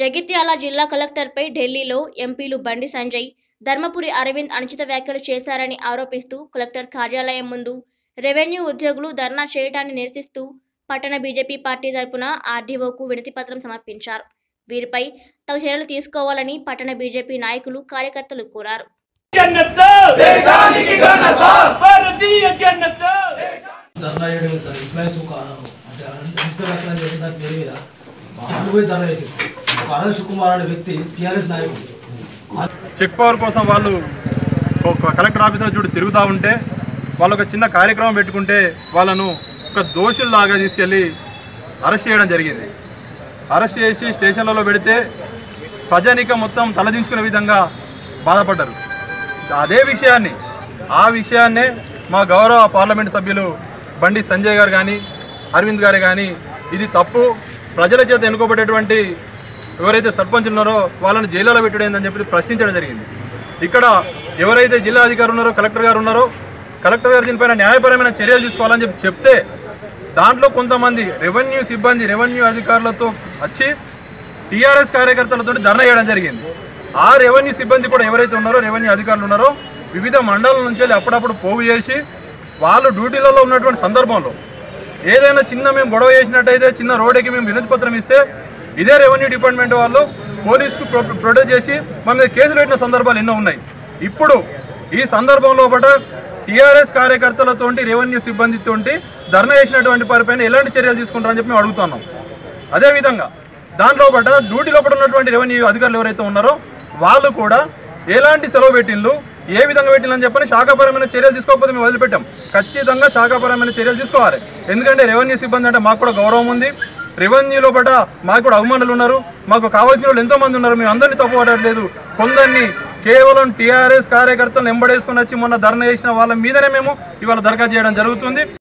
జగిత్యాల జిల్లా కలెక్టర్పై ఢిల్లీలో ఎంపీలు బండి సంజయ్ ధర్మపురి అరవింద్ అనుచిత వ్యాఖ్యలు చేశారని ఆరోపిస్తూ కలెక్టర్ కార్యాలయం ముందు రెవెన్యూ ఉద్యోగులు ధర్నా చేయడాన్ని నిరసిస్తూ పట్టణ బీజేపీ పార్టీ తరపున ఆర్డీఓకు వినతిపత్రం సమర్పించారు వీరిపై తగు చర్యలు తీసుకోవాలని పట్టణ బీజేపీ నాయకులు కార్యకర్తలు కోరారు జన్నత్ దేశానికి ఘనత భారతీయ జన్నత్ ధర్నా చేయడం సార్ ఇస్లాయిస్ ఒక అంటే అంత రకాలు చేసిన దాని పేరు మీద వాళ్ళు పోయి ధర్నా చేసేది ఒక అనంత్ సుకుమార్ అనే వ్యక్తి టీఆర్ఎస్ నాయకుడు చెక్ పవర్ కోసం వాళ్ళు ఒక కలెక్టర్ ఆఫీసులో చూడు తిరుగుతూ ఉంటే వాళ్ళు ఒక చిన్న కార్యక్రమం పెట్టుకుంటే వాళ్ళను ఒక దోషుల్లాగా తీసుకెళ్ళి అరెస్ట్ చేయడం జరిగింది అరెస్ట్ చేసి స్టేషన్లలో పెడితే ప్రజానిక మొత్తం తలదించుకునే విధంగా బాధపడ్డారు అదే విషయాన్ని ఆ విషయాన్నే మా గౌరవ పార్లమెంట్ సభ్యులు బండి సంజయ్ గారు కానీ అరవింద్ గారు కానీ ఇది తప్పు ప్రజల చేత ఎన్నుకోబడేటువంటి ఎవరైతే సర్పంచ్ ఉన్నారో వాళ్ళని జైల్లో పెట్టడేందని చెప్పి ప్రశ్నించడం జరిగింది ఇక్కడ ఎవరైతే జిల్లా అధికారులు ఉన్నారో కలెక్టర్ గారు ఉన్నారో కలెక్టర్ గారు దీనిపైన న్యాయపరమైన చర్యలు తీసుకోవాలని చెప్పి చెప్తే దాంట్లో కొంతమంది రెవెన్యూ సిబ్బంది రెవెన్యూ అధికారులతో వచ్చి టీఆర్ఎస్ కార్యకర్తలతో ధర్నా చేయడం జరిగింది ఆ రెవెన్యూ సిబ్బంది కూడా ఎవరైతే ఉన్నారో రెవెన్యూ అధికారులు ఉన్నారో వివిధ మండలాల నుంచి వెళ్ళి అప్పుడప్పుడు పోగు చేసి వాళ్ళు డ్యూటీలలో ఉన్నటువంటి సందర్భంలో ఏదైనా చిన్న మేము గొడవ చేసినట్టయితే చిన్న రోడ్డుకి మేము వినతి పత్రం ఇస్తే ఇదే రెవెన్యూ డిపార్ట్మెంట్ వాళ్ళు పోలీసుకు ప్రొ ప్రొటెక్ట్ చేసి మన మీద కేసులు పెట్టిన సందర్భాలు ఎన్నో ఉన్నాయి ఇప్పుడు ఈ సందర్భంలో పట టీఆర్ఎస్ కార్యకర్తలతోటి రెవెన్యూ సిబ్బందితోటి ధర్నా చేసినటువంటి వారిపైన ఎలాంటి చర్యలు తీసుకుంటారని చెప్పి మేము అడుగుతున్నాం అదేవిధంగా దాంట్లో పట డ్యూటీ లోపల ఉన్నటువంటి రెవెన్యూ అధికారులు ఎవరైతే ఉన్నారో వాళ్ళు కూడా ఎలాంటి సెలవు పెట్టిండ్లు ఏ విధంగా పెట్టిందని చెప్పని శాఖాపరమైన చర్యలు తీసుకోకపోతే మేము వదిలిపెట్టాం ఖచ్చితంగా శాఖాపరమైన చర్యలు తీసుకోవాలి ఎందుకంటే రెవెన్యూ సిబ్బంది అంటే మాకు కూడా గౌరవం ఉంది రెవెన్యూలో పట మాకు కూడా అవమానులు ఉన్నారు మాకు కావాల్సిన వాళ్ళు ఎంతో మంది ఉన్నారు మేము అందరినీ తప్పు పడట్లేదు కొందరిని కేవలం టీఆర్ఎస్ కార్యకర్తలను ఎంబడేసుకుని వచ్చి మొన్న ధర్నా చేసిన వాళ్ళ మీదనే మేము ఇవాళ దరఖాస్తు చేయడం జరుగుతుంది